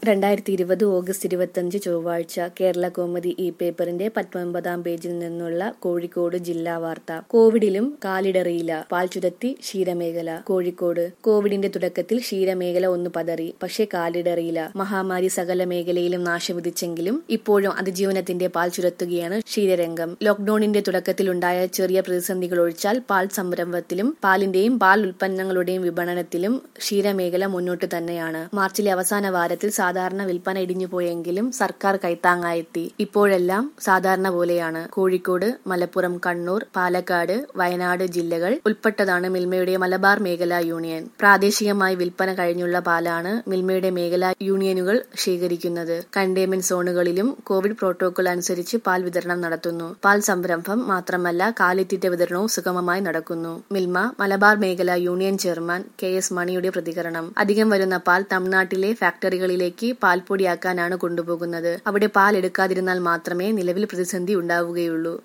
രണ്ടായിരത്തി ഇരുപത് ഓഗസ്റ്റ് ഇരുപത്തഞ്ച് ചൊവ്വാഴ്ച കേരള കോമതി ഈ പേപ്പറിന്റെ പത്തൊൻപതാം പേജിൽ നിന്നുള്ള കോഴിക്കോട് ജില്ലാ വാർത്ത കോവിഡിലും കാലിടറിയില്ല പാൽ ചുരത്തി ക്ഷീരമേഖല കോഴിക്കോട് കോവിഡിന്റെ തുടക്കത്തിൽ ക്ഷീരമേഖല ഒന്ന് പതറി പക്ഷേ കാലിടറിയില്ല മഹാമാരി സകല മേഖലയിലും നാശവിധിച്ചെങ്കിലും ഇപ്പോഴും അതിജീവനത്തിന്റെ പാൽ ചുരത്തുകയാണ് ക്ഷീരരംഗം ലോക്ഡൌണിന്റെ തുടക്കത്തിലുണ്ടായ ചെറിയ പ്രതിസന്ധികൾ ഒഴിച്ചാൽ പാൽ സംരംഭത്തിലും പാലിന്റെയും പാൽ ഉൽപ്പന്നങ്ങളുടെയും വിപണനത്തിലും ക്ഷീരമേഖല മുന്നോട്ട് തന്നെയാണ് മാർച്ചിലെ അവസാന വാരത്തിൽ സാധാരണ വിൽപ്പന ഇടിഞ്ഞുപോയെങ്കിലും സർക്കാർ കൈത്താങ്ങായെത്തി ഇപ്പോഴെല്ലാം സാധാരണ പോലെയാണ് കോഴിക്കോട് മലപ്പുറം കണ്ണൂർ പാലക്കാട് വയനാട് ജില്ലകൾ ഉൾപ്പെട്ടതാണ് മിൽമയുടെ മലബാർ മേഖലാ യൂണിയൻ പ്രാദേശികമായി വിൽപ്പന കഴിഞ്ഞുള്ള പാലാണ് മിൽമയുടെ മേഖലാ യൂണിയനുകൾ ശേഖരിക്കുന്നത് കണ്ടെയ്ൻമെന്റ് സോണുകളിലും കോവിഡ് പ്രോട്ടോകോൾ അനുസരിച്ച് പാൽ വിതരണം നടത്തുന്നു പാൽ സംരംഭം മാത്രമല്ല കാലിത്തീറ്റ വിതരണവും സുഗമമായി നടക്കുന്നു മിൽമ മലബാർ മേഖല യൂണിയൻ ചെയർമാൻ കെ എസ് മണിയുടെ പ്രതികരണം അധികം വരുന്ന പാൽ തമിഴ്നാട്ടിലെ ഫാക്ടറികളിലേക്ക് പാൽപ്പൊടിയാക്കാനാണ് കൊണ്ടുപോകുന്നത് അവിടെ പാൽ എടുക്കാതിരുന്നാൽ മാത്രമേ നിലവിൽ പ്രതിസന്ധി ഉണ്ടാവുകയുള്ളൂ